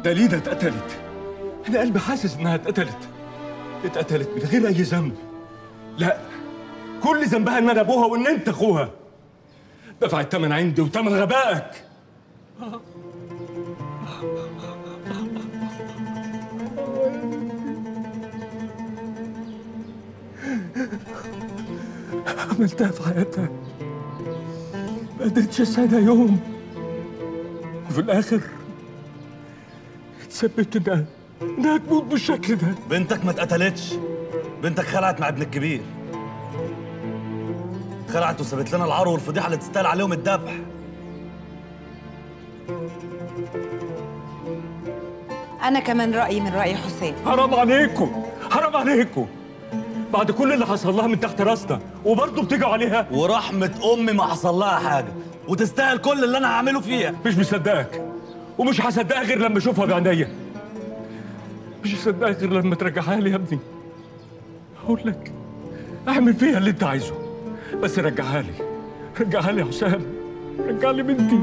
دليدة اتقتلت انا قلبي حاسس انها اتقتلت اتقتلت من غير اي ذنب لا كل ذنبها ان انا ابوها وان انت اخوها دفع الثمن عندي وثمن غبائك عملتها في حياتها ما قدرتش اسعدها يوم وفي الاخر اتثبت انها انها تموت بالشكل ده بنتك ما اتقتلتش بنتك خلعت مع ابن الكبير خلعت وسابت لنا العار والفضيحه اللي تستاهل عليهم الذبح انا كمان رايي من راي حسين حرام عليكم حرام عليكم بعد كل اللي حصل لها من تحت راسنا وبرضه بتيجوا عليها ورحمه امي ما حصل لها حاجه وتستاهل كل اللي انا هعمله فيها مش مصدقك ومش هصدقها غير لما اشوفها بعينيا مش هصدقها غير لما ترجعها لي يا ابني هقول لك اعمل فيها اللي انت عايزه بس رجعها لي رجعها لي يا حسام رجع لي بنتي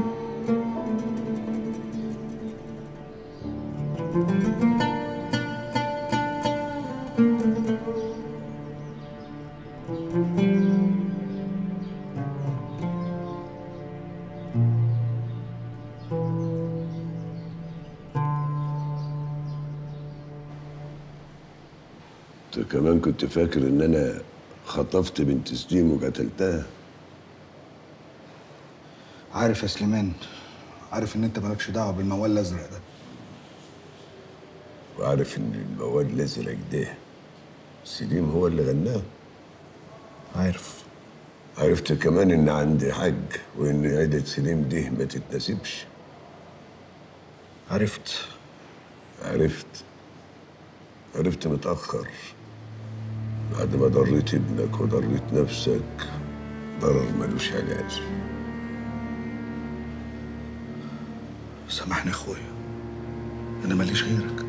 انت كمان كنت فاكر ان انا خطفت بنت سليم وقتلتها عارف يا سليمان عارف ان انت مالكش دعوه بالموال الازرق ده وعارف ان الموال الازرق ده سليم هو اللي غناه عارف عرفت كمان ان عندي حج وان عيلة سليم دي ما تتناسبش عرفت عرفت عرفت متأخر بعد ما ضريت ابنك وضريت نفسك ضرر ملوش علاج سامحني يا اخويا انا ماليش غيرك